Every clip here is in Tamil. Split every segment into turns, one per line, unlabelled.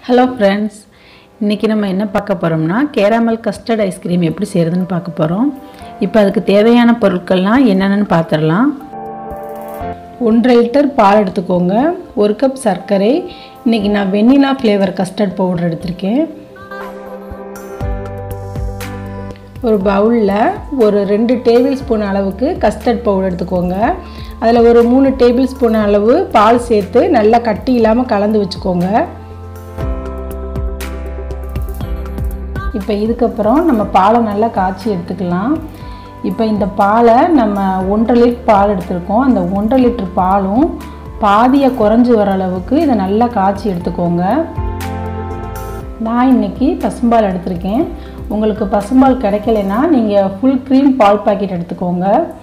ஹலோ ஃப்ரெண்ட்ஸ் இன்றைக்கி நம்ம என்ன பார்க்க போகிறோம்னா கேராமல் கஸ்டர்ட் ஐஸ்கிரீம் எப்படி செய்கிறதுன்னு பார்க்க போகிறோம் இப்போ அதுக்கு தேவையான பொருட்கள்லாம் என்னென்னு பார்த்துடலாம் ஒன்றரை லிட்டர் பால் எடுத்துக்கோங்க ஒரு கப் சர்க்கரை இன்றைக்கி நான் வெண்ணிலா ஃப்ளேவர் கஸ்டர்ட் பவுடர் எடுத்திருக்கேன் ஒரு பவுலில் ஒரு ரெண்டு டேபிள் ஸ்பூன் அளவுக்கு கஸ்டர்ட் பவுடர் எடுத்துக்கோங்க அதில் ஒரு மூணு டேபிள் ஸ்பூன் அளவு பால் சேர்த்து நல்லா கட்டி இல்லாமல் கலந்து வச்சுக்கோங்க இப்போ இதுக்கப்புறம் நம்ம பாலை நல்லா காய்ச்சி எடுத்துக்கலாம் இப்போ இந்த பாலை நம்ம ஒன்றரை லிட்டர் பால் எடுத்திருக்கோம் அந்த ஒன்றரை லிட்டர் பாலும் பாதியை குறைஞ்சி வர அளவுக்கு இதை நல்லா காய்ச்சி எடுத்துக்கோங்க நான் இன்றைக்கி பசும்பால் எடுத்திருக்கேன் உங்களுக்கு பசும்பால் கிடைக்கலனா நீங்கள் ஃபுல் க்ரீம் பால் பாக்கெட் எடுத்துக்கோங்க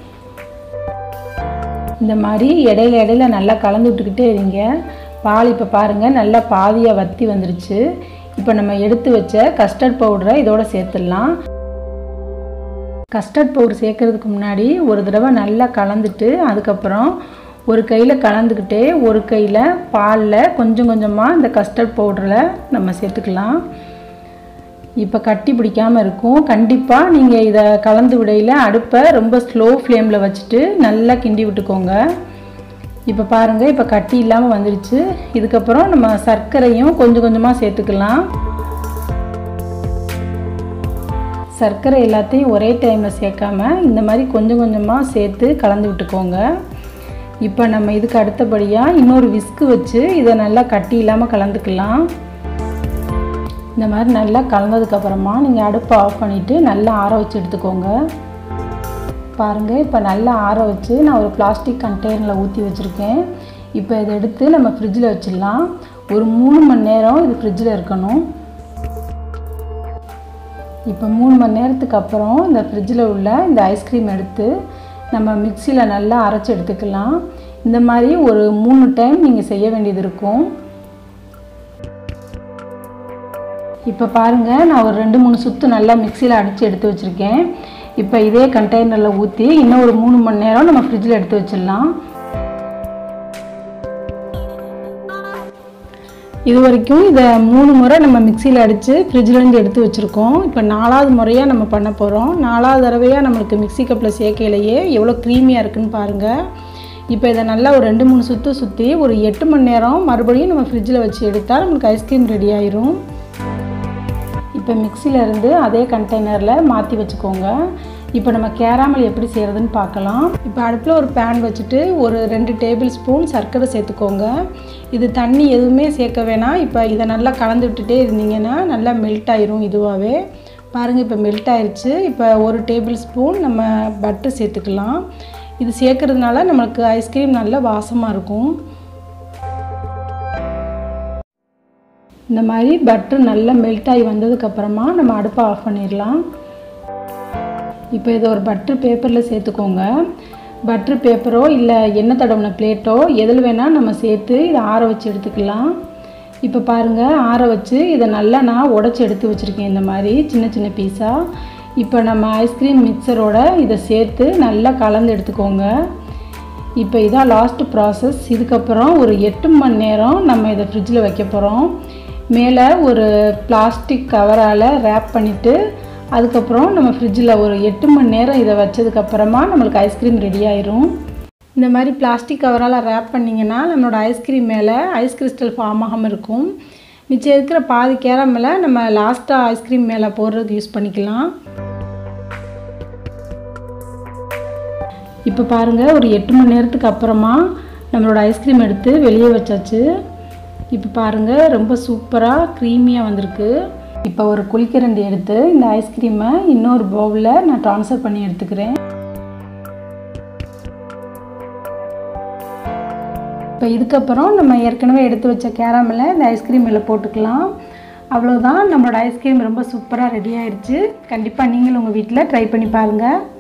இந்த மாதிரி இடையில இடையில நல்லா கலந்து விட்டுக்கிட்டே இருங்க பால் இப்போ பாருங்கள் நல்லா பாதியாக வற்றி வந்துருச்சு இப்போ நம்ம எடுத்து வச்ச கஸ்டர்ட் பவுடரை இதோட சேர்த்துடலாம் கஸ்டர்ட் பவுடர் சேர்க்கறதுக்கு முன்னாடி ஒரு தடவை நல்லா கலந்துட்டு அதுக்கப்புறம் ஒரு கையில் கலந்துக்கிட்டே ஒரு கையில் பாலில் கொஞ்சம் கொஞ்சமாக இந்த கஸ்டர்ட் பவுடரில் நம்ம சேர்த்துக்கலாம் இப்போ கட்டி பிடிக்காமல் இருக்கும் கண்டிப்பாக நீங்கள் இதை கலந்து விடையில் அடுப்பை ரொம்ப ஸ்லோ ஃப்ளேமில் வச்சுட்டு நல்லா கிண்டி விட்டுக்கோங்க இப்போ பாருங்கள் இப்போ கட்டி இல்லாமல் வந்துருச்சு இதுக்கப்புறம் நம்ம சர்க்கரையும் கொஞ்சம் கொஞ்சமாக சேர்த்துக்கலாம் சர்க்கரை எல்லாத்தையும் ஒரே டைமில் சேர்க்காம இந்த மாதிரி கொஞ்சம் கொஞ்சமாக சேர்த்து கலந்து விட்டுக்கோங்க இப்போ நம்ம இதுக்கு அடுத்தபடியாக இன்னொரு விஸ்கு வச்சு இதை நல்லா கட்டி இல்லாமல் கலந்துக்கலாம் இந்த மாதிரி நல்லா கலந்ததுக்கப்புறமா நீங்கள் அடுப்பை ஆஃப் பண்ணிவிட்டு நல்லா ஆற வச்சு எடுத்துக்கோங்க பாருங்கள் இப்போ நல்லா ஆற வச்சு நான் ஒரு பிளாஸ்டிக் கண்டெய்னரில் ஊற்றி வச்சுருக்கேன் இப்போ இதை எடுத்து நம்ம ஃப்ரிட்ஜில் வச்சிடலாம் ஒரு மூணு மணி நேரம் இது ஃப்ரிட்ஜில் இருக்கணும் இப்போ மூணு மணி நேரத்துக்கு அப்புறம் இந்த ஃப்ரிட்ஜில் உள்ள இந்த ஐஸ்கிரீம் எடுத்து நம்ம மிக்சியில் நல்லா அரைச்சி எடுத்துக்கலாம் இந்த மாதிரி ஒரு மூணு டைம் நீங்கள் செய்ய வேண்டியது இருக்கும் இப்போ பாருங்கள் நான் ஒரு ரெண்டு மூணு சுற்று நல்லா மிக்சியில் அடித்து எடுத்து வச்சுருக்கேன் இப்போ இதே கண்டெய்னரில் ஊற்றி இன்னும் ஒரு மூணு மணி நேரம் நம்ம ஃப்ரிட்ஜில் எடுத்து வச்சிடலாம் இது வரைக்கும் இதை மூணு முறை நம்ம மிக்சியில் அடித்து ஃப்ரிட்ஜிலேருந்து எடுத்து வச்சுருக்கோம் இப்போ நாலாவது முறையாக நம்ம பண்ண போகிறோம் நாலாவது தடவையாக நம்மளுக்கு மிக்சி கப்பில் சேர்க்கையிலேயே எவ்வளோ க்ரீமியாக இருக்குன்னு பாருங்கள் இப்போ இதை நல்லா ஒரு ரெண்டு மூணு சுற்று சுற்றி ஒரு எட்டு மணி நேரம் மறுபடியும் நம்ம ஃப்ரிட்ஜில் வச்சு எடுத்தால் நம்மளுக்கு ஐஸ்கிரீம் ரெடி ஆயிரும் இப்போ மிக்சியிலேருந்து அதே கண்டெய்னரில் மாற்றி வச்சுக்கோங்க இப்போ நம்ம கேராமல் எப்படி செய்கிறதுன்னு பார்க்கலாம் இப்போ அடுப்பில் ஒரு பேன் வச்சுட்டு ஒரு ரெண்டு டேபிள் ஸ்பூன் சர்க்கரை சேர்த்துக்கோங்க இது தண்ணி எதுவுமே சேர்க்க வேணாம் இப்போ இதை நல்லா கலந்து விட்டுட்டே இருந்தீங்கன்னா நல்லா மெல்ட் ஆயிரும் இதுவாகவே பாருங்கள் இப்போ மெல்ட் ஆயிடுச்சு இப்போ ஒரு டேபிள் ஸ்பூன் நம்ம பட்டர் சேர்த்துக்கலாம் இது சேர்க்கறதுனால நம்மளுக்கு ஐஸ்கிரீம் நல்லா வாசமாக இருக்கும் இந்த மாதிரி பட்ரு நல்லா மெல்ட் ஆகி வந்ததுக்கப்புறமா நம்ம அடுப்பை ஆஃப் பண்ணிடலாம் இப்போ இதை ஒரு பட்ரு பேப்பரில் சேர்த்துக்கோங்க பட்ரு பேப்பரோ இல்லை எண்ணெய் தடவின பிளேட்டோ எதில் வேணால் நம்ம சேர்த்து இதை ஆற வச்சு எடுத்துக்கலாம் இப்போ பாருங்கள் ஆற வச்சு இதை நல்லா நான் உடச்சி எடுத்து வச்சுருக்கேன் இந்த மாதிரி சின்ன சின்ன பீஸாக இப்போ நம்ம ஐஸ்கிரீம் மிக்சரோட இதை சேர்த்து நல்லா கலந்து எடுத்துக்கோங்க இப்போ இதான் லாஸ்ட்டு ப்ராசஸ் இதுக்கப்புறம் ஒரு எட்டு மணி நேரம் நம்ம இதை ஃப்ரிட்ஜில் வைக்க போகிறோம் மேலே ஒரு பிளாஸ்டிக் கவரால் ரேப் பண்ணிவிட்டு அதுக்கப்புறம் நம்ம ஃப்ரிட்ஜில் ஒரு எட்டு மணி நேரம் இதை வச்சதுக்கப்புறமா நம்மளுக்கு ஐஸ்கிரீம் ரெடி ஆயிரும் இந்த மாதிரி பிளாஸ்டிக் கவரால் ரேப் பண்ணிங்கன்னா நம்மளோட ஐஸ்கிரீம் மேலே ஐஸ் கிறிஸ்டல் ஃபார்ம் ஆகாமல் இருக்கும் மிச்சம் இருக்கிற பாதி கேரமில் நம்ம லாஸ்ட்டாக ஐஸ்கிரீம் மேலே போடுறதுக்கு யூஸ் பண்ணிக்கலாம் இப்போ பாருங்கள் ஒரு எட்டு மணி நேரத்துக்கு அப்புறமா நம்மளோட ஐஸ்கிரீம் எடுத்து வெளியே வச்சாச்சு இப்போ பாருங்கள் ரொம்ப சூப்பராக க்ரீமியாக வந்திருக்கு இப்போ ஒரு குளிக்கரண்டி எடுத்து இந்த ஐஸ்கிரீமை இன்னொரு பவுலில் நான் ட்ரான்ஸ்ஃபர் பண்ணி எடுத்துக்கிறேன் இப்போ இதுக்கப்புறம் நம்ம ஏற்கனவே எடுத்து வச்ச கேரமில் இந்த ஐஸ்கிரீம் மேலே போட்டுக்கலாம் அவ்வளோதான் நம்மளோட ஐஸ்கிரீம் ரொம்ப சூப்பராக ரெடி ஆயிடுச்சு கண்டிப்பாக நீங்களும் உங்கள் வீட்டில் ட்ரை பண்ணி பாருங்கள்